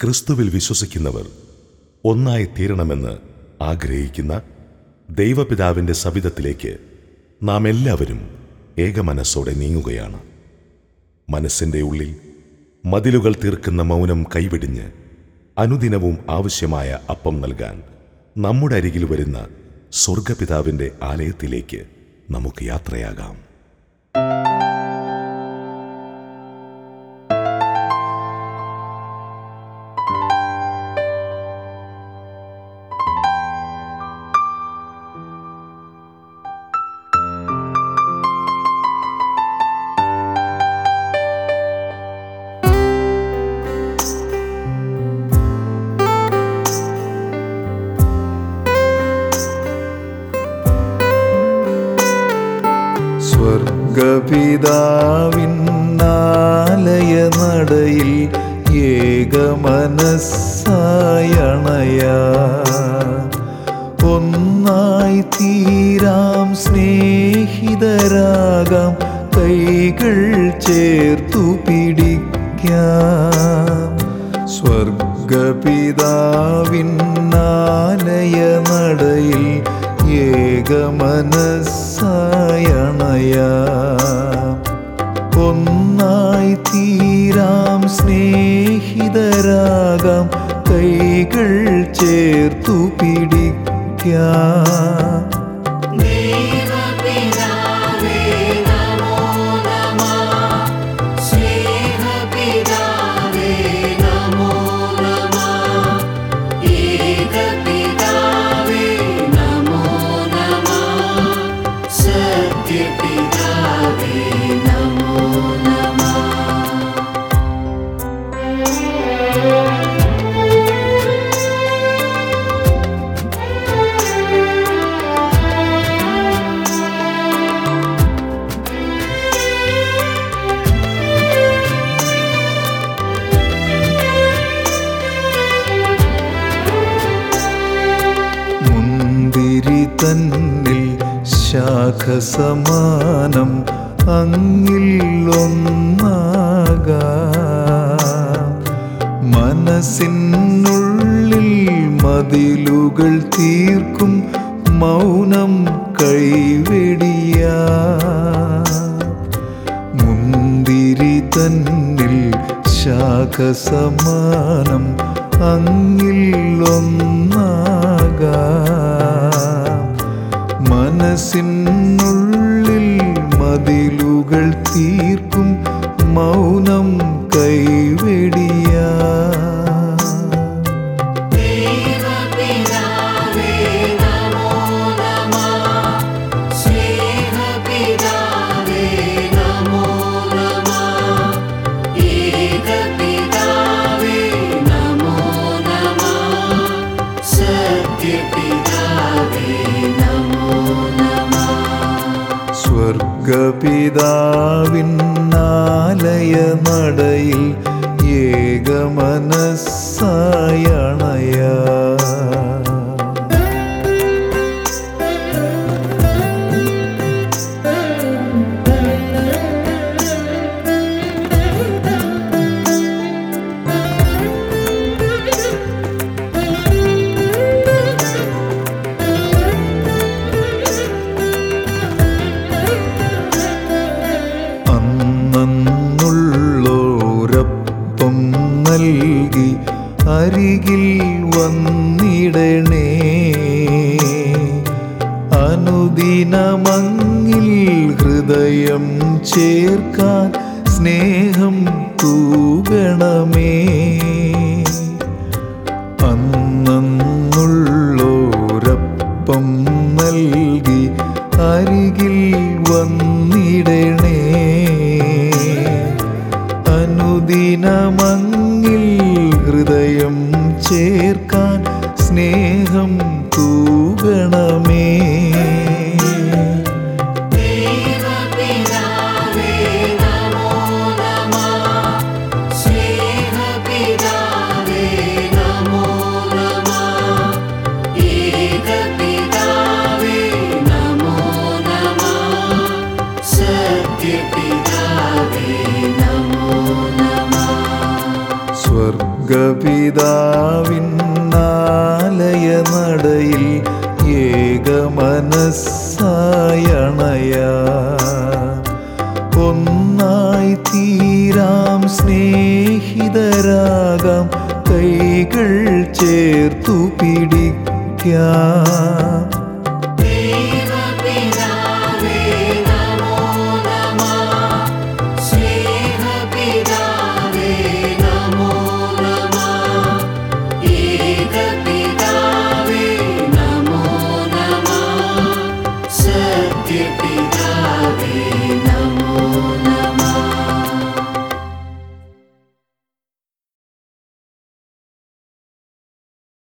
ക്രിസ്തുവിൽ വിശ്വസിക്കുന്നവർ ഒന്നായി തീരണമെന്ന് ആഗ്രഹിക്കുന്ന ദൈവപിതാവിൻ്റെ സവിധത്തിലേക്ക് നാം എല്ലാവരും ഏകമനസ്സോടെ നീങ്ങുകയാണ് മനസ്സിൻ്റെ ഉള്ളിൽ മതിലുകൾ തീർക്കുന്ന മൗനം കൈവിടിഞ്ഞ് അനുദിനവും ആവശ്യമായ അപ്പം നൽകാൻ നമ്മുടെ അരികിൽ വരുന്ന സ്വർഗപിതാവിൻ്റെ ആലയത്തിലേക്ക് നമുക്ക് യാത്രയാകാം സ്വർഗപിതാവിന്നാലയ നടയിൽ ഏകമനസ്സായണയ ഒന്നായി തീരാം സ്നേഹിതരാകാം കൈകൾ ചേർത്തു പിടിക്കാം സ്വർഗപിതാവിന്നാലയ നടയിൽ ഏകമനസ്സായണയ ഒന്നായി തീരാം സ്നേഹിതരാകാം കൈകൾ ചേർത്തു പിടിക്കാം ദൈവപിതാവേ നമോ നമഃ സ്നേഹപിതാവേ നമോ നമഃ ഏകപിതാവേ നമോ നമഃ സത്യപിതാവേ നമോ നമഃ മുന്തിരി തന്നിൽ ശാഖസമാനം അങ്ങിൽ ഒന്നാകാം മനസ്സിനുള്ളിൽ മതിലുകൾ തീർക്കും മൗനം കൈവെടിയാ മുന്തിരി തന്നിൽ ശാഖസമാനം അങ്ങിൽ ഒന്നാകാം മനസ്സിനുള്ളിൽ മതിലുകൾ തീർക്കും മൗനം കൈവെടിയാ ദൈവപിതാവേ നമോ നമഃ സ്നേഹപിതാവേ നമോ നമഃ ഏകപിതാവേ നമോ നമഃ സത്യപിതാവേ നമോ നമഃ സ്വർഗപിതാവിന്നാലയ നടയിൽ ഏകമനസ്സായണയ അന്നന്നുള്ളോരപ്പം നൽകി അരികിൽ വന്നിടണേ അനുദിനമങ്ങിൽ ഹൃദയം ചേർക്കാൻ സ്നേഹം തൂകണമേ അന്നന്നുള്ളോരപ്പം നൽകി അരികിൽ വന്നിടണേ അനുദിനമങ്ങിൽ ഹൃദയം ചേർക്കാൻ സ്നേഹം തൂകണമേ ദൈവപിതാവേ നമോ നമഃ സ്നേഹപിതാവേ സ്വർഗപിതാവിൻ ആലയ നടയിൽ ഏകമനസ്സായണയാ ഒന്നായി തീരാം സ്നേഹിതരാകാം കൈകൾ ചേർത്തു പിടിക്കാം